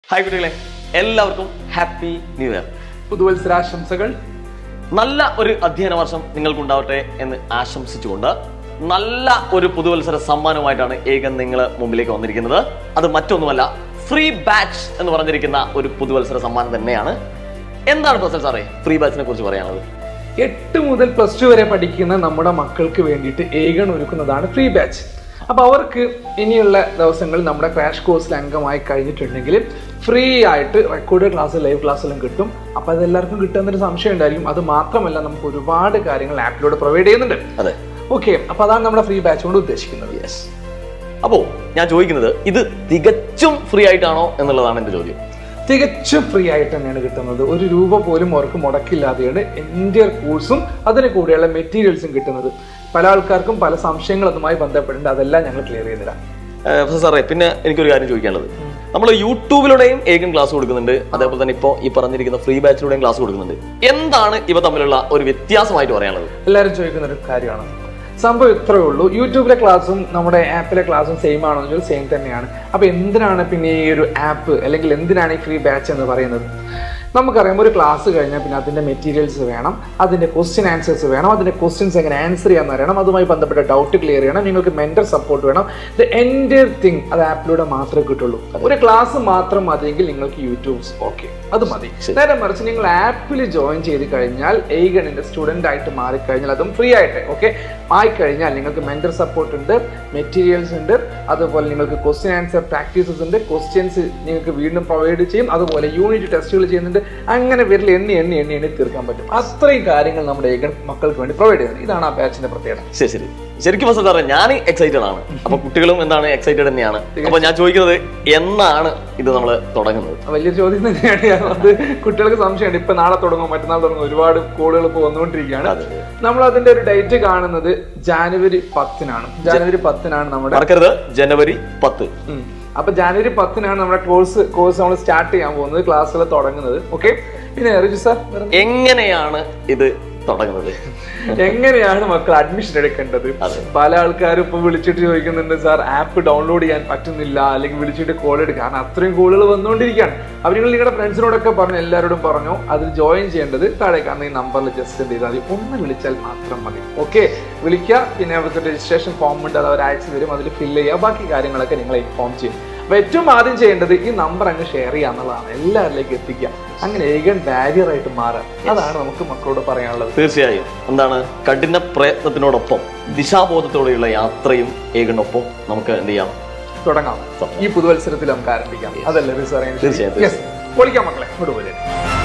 Hi കുട്ടികളെ എല്ലാവർക്കും happy new year പുതുവത്സരാശംസകൾ നല്ല ഒരു അധ്യയന വർഷം നിങ്ങൾക്കുണ്ടാവട്ടെ എന്ന് ആശംസിച്ചുകൊണ്ട് നല്ല ഒരു പുതുവത്സര സമ്മാനമായിട്ടാണ് ഏകൻ നിങ്ങൾ മുമ്പിലേക്ക് വന്നിരിക്കുന്നത് അത് മറ്റൊന്നുമല്ല ഫ്രീ ബാച്ച് എന്ന് പറഞ്ഞിരിക്കുന്ന ഒരു പുതുവത്സര സമ്മാനം തന്നെയാണ് എന്താണ് പ്രൊഫസർ സാറേ ഫ്രീ ബാച്ചിനെ കുറിച്ച് പറയാനുള്ളത് എട്ട് മുതൽ പ്ലസ് ടു വരെ പഠിക്കുന്ന നമ്മുടെ മക്കൾക്ക് വേണ്ടിയിട്ട് ഏകൺ ഒരുക്കുന്നതാണ് ഫ്രീ ബാച്ച് അപ്പോൾ അവർക്ക് ഇനിയുള്ള ദിവസങ്ങളിൽ നമ്മുടെ ക്രാഷ് കോഴ്സിൽ അംഗമായി കഴിഞ്ഞിട്ടുണ്ടെങ്കിൽ ഫ്രീ ആയിട്ട് റെക്കോർഡ് ക്ലാസ് ലൈവ് ക്ലാസ്സെല്ലാം കിട്ടും അപ്പോൾ അതെല്ലാവർക്കും കിട്ടുന്നൊരു സംശയം ഉണ്ടായിരിക്കും അത് മാത്രമല്ല നമുക്ക് ഒരുപാട് കാര്യങ്ങൾ ആപ്പിലൂടെ പ്രൊവൈഡ് ചെയ്യുന്നുണ്ട് അതെ ഓക്കെ അപ്പോൾ അതാണ് നമ്മുടെ ഫ്രീ ബാച്ച് കൊണ്ട് ഉദ്ദേശിക്കുന്നത് യെസ് അപ്പോ ഞാൻ ചോദിക്കുന്നത് ഇത് തികച്ചും ഫ്രീ ആയിട്ടാണോ എന്നുള്ളതാണ് എന്റെ ചോദ്യം തികച്ചും ഫ്രീ ആയിട്ട് തന്നെയാണ് കിട്ടുന്നത് ഒരു രൂപ പോലും അവർക്ക് മുടക്കില്ലാതെയാണ് എൻ്റെ കോഴ്സും അതിന് കൂടെയുള്ള മെറ്റീരിയൽസും കിട്ടുന്നത് പല ആൾക്കാർക്കും പല സംശയങ്ങൾ അതുമായി ബന്ധപ്പെട്ടുണ്ട് അതെല്ലാം ഞങ്ങൾ ക്ലിയർ ചെയ്ത് തരാം ഏഹ് പ്രൊഫസർ സാറേ പിന്നെ എനിക്കൊരു കാര്യം ചോദിക്കാനുള്ളത് നമ്മൾ യൂട്യൂബിലൂടെയും ഏകൻ ക്ലാസ് കൊടുക്കുന്നുണ്ട് അതേപോലെ തന്നെ ഇപ്പോൾ ഈ പറഞ്ഞിരിക്കുന്ന ഫ്രീ ബാച്ചിലൂടെയും ക്ലാസ് കൊടുക്കുന്നുണ്ട് എന്താണ് ഇവ തമ്മിലുള്ള ഒരു വ്യത്യാസമായിട്ട് പറയാനുള്ളത് എല്ലാവരും ചോദിക്കുന്ന ഒരു കാര്യമാണ് സംഭവം ഇത്രയേ ഉള്ളൂ യൂട്യൂബിലെ ക്ലാസ്സും നമ്മുടെ ആപ്പിലെ ക്ലാസ്സും സെയിം ആണോ എന്ന് ചോദിച്ചാൽ സെയിം തന്നെയാണ് അപ്പോൾ എന്തിനാണ് പിന്നെ ഈ ഒരു ആപ്പ് അല്ലെങ്കിൽ എന്തിനാണ് ഈ ഫ്രീ ബാച്ച് എന്ന് പറയുന്നത് നമുക്കറിയാം ഒരു ക്ലാസ് കഴിഞ്ഞാൽ പിന്നെ അതിൻ്റെ മെറ്റീരിയൽസ് വേണം അതിൻ്റെ ക്വസ്റ്റ്യൻ ആൻസേഴ്സ് വേണം അതിൻ്റെ ക്വസ്റ്റ്യൻസ് എങ്ങനെ ആൻസർ ചെയ്യാമെന്ന് അറിയണം അതുമായി ബന്ധപ്പെട്ട ഡൗട്ട് ക്ലിയർ ചെയ്യണം നിങ്ങൾക്ക് മെൻറ്റർ സപ്പോർട്ട് വേണം ദ എൻ്റെ തിങ് അത് ആപ്പിലൂടെ മാത്രമേ കിട്ടുള്ളൂ ഒരു ക്ലാസ് മാത്രം മതിയെങ്കിൽ നിങ്ങൾക്ക് യൂട്യൂബ്സ് ഓക്കെ അത് മതി നേരെ മറിച്ച് നിങ്ങൾ ആപ്പിൽ ജോയിൻ ചെയ്ത് കഴിഞ്ഞാൽ എയ്ഗണിന്റെ സ്റ്റുഡൻ്റ് ആയിട്ട് മാറിക്കഴിഞ്ഞാൽ അതും ഫ്രീ ആയിട്ട് ഓക്കെ ആയിക്കഴിഞ്ഞാൽ നിങ്ങൾക്ക് മെൻറ്റർ സപ്പോർട്ട് ഉണ്ട് മെറ്റീരിയൽസ് ഉണ്ട് അതുപോലെ നിങ്ങൾക്ക് ക്വസ്റ്റ്യൻ ആൻസർ പ്രാക്ടീസസ് ഉണ്ട് ക്വസ്റ്റ്യൻസ് നിങ്ങൾക്ക് വീണ്ടും പ്രൊവൈഡ് ചെയ്യും അതുപോലെ യൂണിറ്റ് ടെസ്റ്റുകൾ ചെയ്യുന്നുണ്ട് അങ്ങനെ വിരൽ എണ്ണി എണ്ണി എണ്ണി എണ്ണി തീർക്കാൻ പറ്റും അത്രയും കാര്യങ്ങൾ നമ്മുടെ ഏകൺ മക്കൾക്ക് വേണ്ടി പ്രൊവൈഡ് ചെയ്യുന്നത് ഇതാണ് ആ ബാച്ചിന്റെ പ്രത്യേകത ശരി ശരി ശരിക്കും പ്രൊഫസർ സാറേ ഞാൻ എക്സൈറ്റഡ് ആണ് അപ്പൊ കുട്ടികളും എന്താണ് എക്സൈറ്റഡ് തന്നെയാണ് അപ്പൊ ഞാൻ ചോദിക്കുന്നത് എന്നാണ് ഇത് നമ്മൾ തുടങ്ങുന്നത് വലിയ ചോദ്യം തന്നെയാണ് അത് കുട്ടികൾക്ക് സംശയമുണ്ട് ഇപ്പൊ നാളെ തുടങ്ങും മറ്റന്നാൾ തുടങ്ങും ഒരുപാട് കോളുകൾ ഇപ്പോൾ വന്നുകൊണ്ടിരിക്കുകയാണ് അതെ. നമ്മൾ അതിന്റെ ഒരു ഡേറ്റ് കാണുന്നത് ജാനുവരി പത്തിനാണ് ജാനുവരി പത്തിനാണ് നമ്മുടെ മറക്കരുത് ജനുവരി പത്ത് ഉം. അപ്പൊ ജാനുവരി പത്തിനാണ് നമ്മുടെ കോഴ്സ് കോഴ്സ് നമ്മൾ സ്റ്റാർട്ട് ചെയ്യാൻ പോകുന്നത് ക്ലാസ്സുകൾ തുടങ്ങുന്നത് ഓക്കെ പിന്നെ റിജു സാർ എങ്ങനെയാണ് ഇത് തുടങ്ങുന്നത് എങ്ങനെയാണ് മക്കൾ അഡ്മിഷൻ എടുക്കേണ്ടത് അതെ. പല ആൾക്കാരും ഇപ്പൊ വിളിച്ചിട്ട് ചോദിക്കുന്നുണ്ട് സാർ ആപ്പ് ഡൗൺലോഡ് ചെയ്യാൻ പറ്റുന്നില്ല അല്ലെങ്കിൽ വിളിച്ചിട്ട് കോൾ എടുക്കുക കാരണം അത്രയും കോളുകൾ വന്നുകൊണ്ടിരിക്കുകയാണ് അപ്പോൾ നിങ്ങൾ നിങ്ങളുടെ ഫ്രണ്ട്സിനോടൊക്കെ പറഞ്ഞു എല്ലാവരോടും പറഞ്ഞു അതിൽ ജോയിൻ ചെയ്യേണ്ടത് താഴെ കാണുന്ന ഈ നമ്പറിൽ ജസ്റ്റ് എന്ത് ചെയ്താൽ മതി ഒന്ന് വിളിച്ചാൽ മാത്രം മതി ഓക്കെ വിളിക്കുക പിന്നെ അവിടുത്തെ രജിസ്ട്രേഷൻ ഫോം ഉണ്ട് അത് അവർ അയച്ചു തരും അതിൽ ഫില്ല് ചെയ്യുക ബാക്കി കാര്യങ്ങളൊക്കെ നിങ്ങളെ ഇൻഫോം ചെയ്യും അപ്പൊ ഏറ്റവും ആദ്യം ചെയ്യേണ്ടത് ഈ നമ്പർ അങ്ങ് ഷെയർ ചെയ്യുക എന്നുള്ളതാണ് എല്ലാവരിലേക്ക് എത്തിക്കുക അങ്ങനെ ഏകൻ ബാരിയർ ആയിട്ട് മാറുക അതാണ് നമുക്ക് മക്കളോട് പറയാനുള്ളത് തീർച്ചയായും എന്താണ് കഠിന പ്രയത്നത്തിനോടൊപ്പം ദിശാബോധത്തോടെയുള്ള യാത്രയും ഏകനൊപ്പം നമുക്ക് എന്ത് ചെയ്യാം തുടങ്ങാം ഈ പുതുവത്സരത്തിൽ നമുക്ക് ആരംഭിക്കാം അതല്ലേ റിസർ തീർച്ചയായും, യെസ് പൊളിക്കാം മക്കളെ ഇങ്ങോട്ട് പോലെ